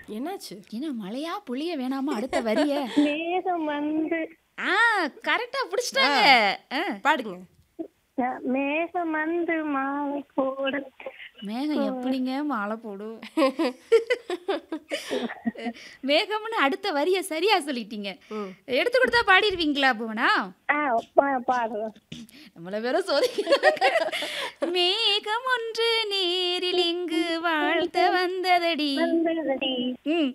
என்னாச்சு என்ன மழையா புளிய வேணாமா அடுத்த வரிய மேகம் வந்து ஆ கரெக்டா பிடிச்சிட்டாங்க ஆ. பாடுங்க அஹ், மேகம் வந்து மாலை போட மேகம் எப்படிங்க மாலை போடும் மேகம்னு அடுத்த வரிய சரியா சொல்லிட்டீங்க ம். எடுத்து கொடுத்தா பாடிடுவீங்களா புவனா ஆஹ் பா- பாடுறோம் நம்மள வேற சோதிக்கிறாங்க மேகம் ஒன்று நேரில் இங்கு வாழ்த்த வந்ததடி வந்ததடி. ம்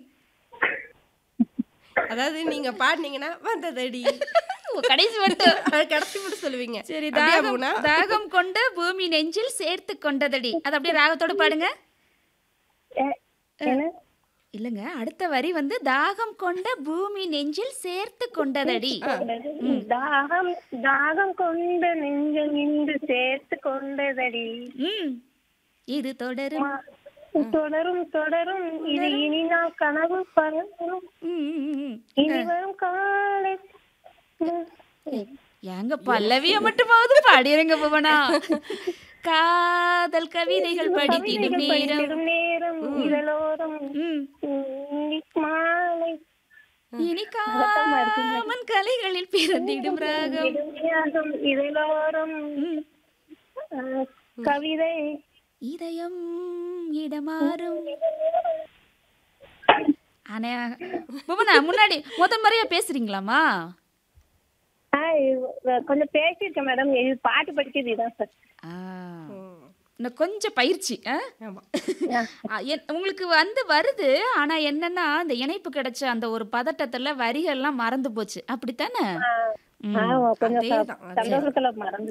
அதாவது நீங்க பாடுனீங்கன்னா வந்ததடி ஓ, கடைசி மட்டும் அது கடைசி மட்டும் சொல்லுவீங்க சரி அப்படியா தாகம் பூனா? தாகம் கொண்ட பூமி நெஞ்சில் சேர்த்து கொண்டதடி அது அப்படியே ராகத்தோட பாடுங்க அஹ், என்ன இல்லங்க அடுத்த வரி வந்து தாகம் கொண்ட பூமி நெஞ்சில் சேர்த்து கொண்டதடி தாகம் தாகம் கொண்ட நெஞ்சம் இன்று சேர்த்து கொண்டதடி ம் இது தொடரும் தொடரும் தொடரும் இது இனி நான் கனவு பறக்கும் ம், ம், ம். இனி வரும் காலை ஏங்க பல்லவிய மட்டுமாவது பாடிருங்க புவனா காதல் கவிதைகள் படித்திடும் கவிதைகள் நேரம் படித்திடும் நேரம் இதழோரம் ம். இனி மாலை இனி காமன் கலைகளில் பிறந்திடும் ராகம் விடுமையாகும் இதழோரம் ம். அஹ், கவிதை இதயம் இடமாறும் ஆனா புவனா முன்னாடி முதல் முறையா பேசுறீங்களாமா ஆஹ் இது கொஞ்சம் பேசியிருக்கேன் மேடம் இது பாட்டு படிக்கிறது இதான் சார் ஆ, ம். இன்னும் கொஞ்சம் பயிற்சி ஆ? ஆமா ஆ, என்- உங்களுக்கு வந்து வருது ஆனா என்னன்னா அந்த இணைப்பு கிடைச்ச அந்த ஒரு பதட்டத்துல வரிகள்லாம் மறந்து போச்சு அப்படித்தானே ம். ஆஹ் கொஞ்சம் அதேதான், சந்தோஷத்துல மறந்து